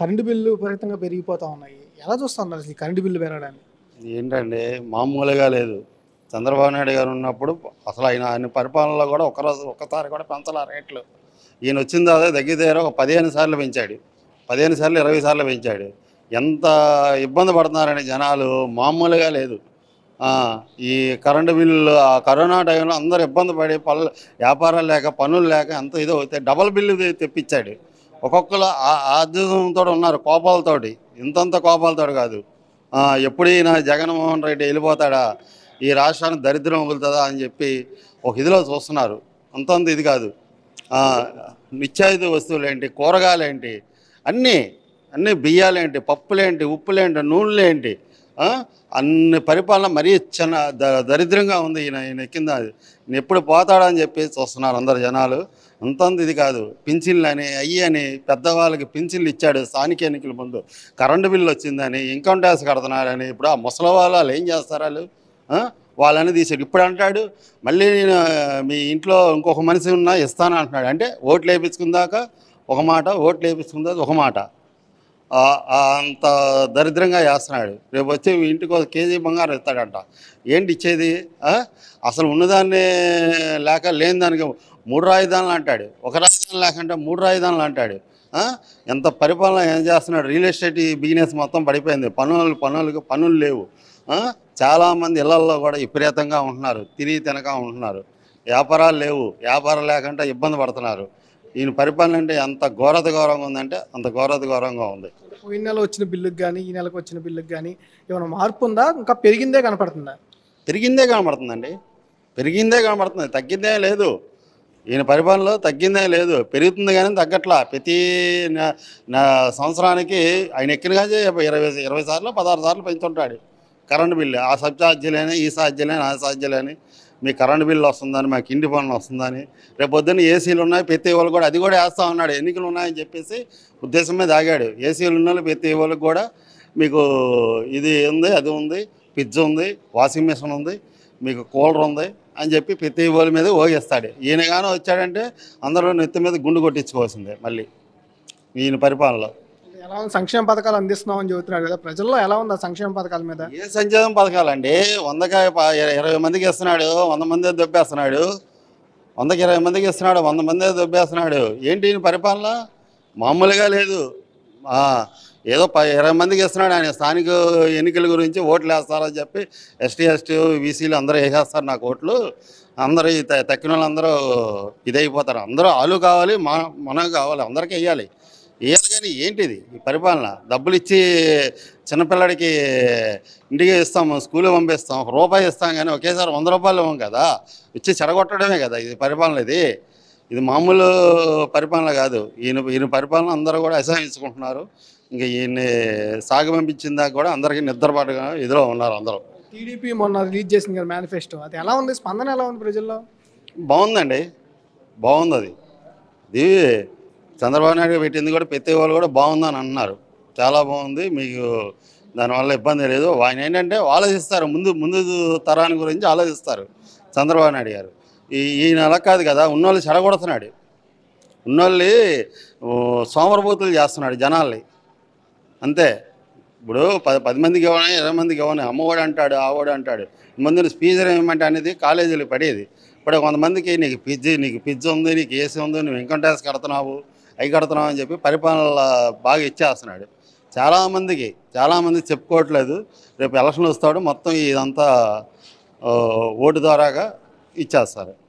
Current bill విపరీతంగా పెరిగిపోతా ఉన్నాయి ఎలా చూస్తా ఉన్నారు అసలు ఈ కరెంటు బిల్లు పెరగడాన్ని ఏంటంటే మామూలుగా లేదు చంద్రబాబు నాయుడు గారు ఉన్నప్పుడు అసలు ఆయన ఆయన పరిపాలనలో కూడా ఒక రోజు ఒక్కసారి కూడా పెంచాల రేట్లు ఈయన వచ్చిన తర్వాత దగ్గర దగ్గర ఒక పదిహేను సార్లు పెంచాడు పదిహేను సార్లు ఇరవై సార్లు పెంచాడు ఎంత ఇబ్బంది పడుతున్నారని జనాలు మామూలుగా లేదు ఆ, ఈ కరెంటు బిల్లు ఆ కరోనా టైంలో అందరూ ఇబ్బంది పడి పనులు వ్యాపారాలు లేక పనులు లేక ఎంత ఇదో అయితే డబల్ బిల్లు తె- తెప్పించాడు ఒక్కొక్కరు ఆద్యంతో ఉన్నారు కోపాలతోటి ఇంతంత కోపాలతోటి కాదు ఆ, ఎప్పుడు ఈయన జగన్మోహన్ రెడ్డి వెళ్ళిపోతాడా ఈ రాష్ట్రానికి దరిద్రం వగులుతుందా అని చెప్పి ఒక ఇదిలో చూస్తున్నారు అంతంత ఇది కాదు ఆ, నిత్యాయుధ వస్తువులు ఏంటి కూరగాయలు ఏంటి అన్నీ అన్నీ బియ్యాలేంటి పప్పులేంటి ఉప్పులేంటి నూనెలేంటి ఆ? అన్ని పరిపాలన మరీ చిన్న ద- దరిద్రంగా ఉంది ఈయన ఈయన కింద ఈయన ఎప్పుడు పోతాడా అని చెప్పి చూస్తున్నారు అందరు జనాలు అంతంత ఇది కాదు పింఛన్లు అని అయ్యి అని పెద్దవాళ్ళకి పింఛన్లు ఇచ్చాడు స్థానిక ఎన్నికల ముందు కరెంటు బిల్లు వచ్చిందని ఇన్కమ్ ట్యాక్స్ కడుతున్నారని ఇప్పుడు ఆ ముసలి వాళ్ళు వాళ్ళు ఏం చేస్తారు వాళ్ళు ఆ? వాళ్ళని తీసాడు ఇప్పుడు అంటాడు మళ్ళీ నేను మీ ఇంట్లో ఇంకొక మనిషి ఉన్నా ఇస్తాను అంటున్నాడు అంటే ఓట్లు వేయించుకుందాక ఒక మాట ఓట్లు వేయించుకుందాక ఒక మాట ఆ- ఆ అంత దరిద్రంగా చేస్తున్నాడు రేపు వచ్చి మీ ఇంటికి ఒక కేజీ బంగారం ఇస్తాడంట ఏంటి ఇచ్చేది ఆ? అసలు ఉన్నదాన్ని లేక లేని దానికి మూడు రాజధానులు అంటాడు ఒక రాజధాని లేకంటే మూడు రాజధానులు అంటాడు ఆ? ఎంత పరిపాలన ఏం చేస్తున్నాడు రియల్ ఎస్టేట్ బిజినెస్ మొత్తం పడిపోయింది పనులు పనులకు పనులు లేవు ఆ? చాలామంది ఇళ్లల్లో కూడా విపరీతంగా ఉంటున్నారు తిరిగి తినక ఉంటున్నారు వ్యాపారాలు లేవు వ్యాపారం లేకుండా ఇబ్బంది పడుతున్నారు ఈయన పరిపాలన అంటే ఎంత ఘోరత ఘోరంగా ఉందంటే అంత ఘోరత ఘోరంగా ఉంది పోయిన నెల వచ్చిన బిల్లుకి కానీ ఈ నెలకు వచ్చిన బిల్లుకి కానీ ఏమైనా మార్పు ఉందా ఇంకా పెరిగిందే కనపడుతుందా పెరిగిందే కనబడుతుందండి పెరిగిందే కనబడుతుంది తగ్గిందే లేదు ఈయన పరిపాలనలో తగ్గిందే లేదు పెరుగుతుంది కానీ తగ్గట్లా ప్రతి నా- నా సంవత్సరానికి ఆయన ఎక్కిన కానీ ఇరవై ఇరవై సార్లు పదహారు సార్లు పెంచుంటాడు కరెంటు బిల్లు ఆ సబ్చార్జీలని ఈ సాధ్యలేని ఆ సాధ్యలేని మీ కరెంటు బిల్లు వస్తుందని మాకు ఇంటి పనులు వస్తుందని రేపు పొద్దున్న ఏసీలు ఉన్నాయి ప్రతి వాళ్ళు కూడా అది కూడా వేస్తా ఉన్నాడు ఎన్నికలు ఉన్నాయని చెప్పేసి ఉద్దేశం మీద ఆగాడు ఏసీలు ఉన్న వాళ్ళు ప్రతి వాళ్ళకి కూడా మీకు ఇది ఉంది అది ఉంది ఫ్రిడ్జ్ ఉంది వాషింగ్ మిషన్ ఉంది మీకు కూలర్ ఉంది అని చెప్పి ప్రతి వాళ్ళ మీద ఓగేస్తాడు ఈయన కానీ వచ్చాడంటే అందరూ నెత్తి మీద గుండు కొట్టించుకోవాల్సిందే మళ్ళీ ఈయన పరిపాలనలో ఎలా ఉంది సంక్షేమ పథకాలు అందిస్తున్నామని చెబుతున్నాడు కదా ప్రజల్లో ఎలా ఉంది ఆ సంక్షేమ పథకాల మీద ఏ సంక్షేమం పథకాలండి వందకి ప- ఇర- ఇరవై మందికి ఇస్తున్నాడు వంద మంది దొబ్బేస్తున్నాడు వందకి ఇరవై మందికి ఇస్తున్నాడు వంద మంది దొబ్బేస్తున్నాడు ఏంటి ఈయన పరిపాలన మామూలుగా లేదు ఆ, ఏదో ప ఇరవై మందికి ఇస్తున్నాడు ఆయన స్థానిక ఎన్నికల గురించి ఓట్లు వేస్తారని చెప్పి ఎస్టీ ఎస్టీ బీసీలు అందరూ వేసేస్తారు నాకు ఓట్లు అందరూ ఈ త- తక్కిన వాళ్ళందరూ ఇదైపోతారు అందరూ ఆలు కావాలి మా మనం కావాలి అందరికీ వేయాలి వేయాలి కానీ ఏంటిది ఈ పరిపాలన డబ్బులు ఇచ్చి చిన్నపిల్లడికి ఇంటికి ఇస్తాము స్కూల్కి పంపిస్తాం ఒక రూపాయి ఇస్తాం కానీ ఒకేసారి వంద రూపాయలు ఇవ్వం కదా ఇచ్చి చెడగొట్టడమే కదా ఇది పరిపాలన ఇది ఇది మామూలు పరిపాలన కాదు ఈయన ఈయన పరిపాలన అందరూ కూడా అసహించుకుంటున్నారు ఇంకా ఈయన్ని సాగు పంపించిన దాకా కూడా అందరికీ నిద్రపాటుగా ఇదిలో ఉన్నారు అందరూ టీడీపీ మొన్న రిలీజ్ చేసింది కదా మేనిఫెస్టో అది ఎలా ఉంది స్పందన ఎలా ఉంది ప్రజల్లో బాగుందండి బాగుంది అది ఇది చంద్రబాబు నాయుడు పెట్టింది కూడా ప్రతి వాళ్ళు కూడా బాగుందని అంటున్నారు చాలా బాగుంది మీకు దానివల్ల ఇబ్బంది లేదు ఆయన ఏంటంటే ఆలోచిస్తారు ముందు ముందు తరాన్ని గురించి ఆలోచిస్తారు చంద్రబాబు నాయుడు గారు ఈ ఈయన అలా కాదు కదా ఉన్నోళ్ళు చెడగొడుతున్నాడు ఉన్నోళ్ళు ఓ, సోమరబోతులు చేస్తున్నాడు జనాల్ని అంతే ఇప్పుడు పది పది మందికి ఇవ్వని ఇరవై మందికి ఇవ్వని అమ్మఒడు అంటాడు ఆవోడు అంటాడు ముందు స్పీచర్ ఏమంటే అనేది కాలేజీలు పడేది ఇప్పుడు కొంతమందికి నీకు పిజ్జి నీకు పిజ్జి ఉంది నీకు ఏసీ ఉంది నువ్వు ఇన్కమ్ ట్యాక్స్ కడుతున్నావు అవి కడుతున్నావు అని చెప్పి పరిపాలన బాగా ఇచ్చేస్తున్నాడు చాలామందికి చాలామంది చెప్పుకోవట్లేదు రేపు ఎలక్షన్ వస్తాడు మొత్తం ఇదంతా ఆ, ఓటు ద్వారాగా ఇచ్చేస్తారు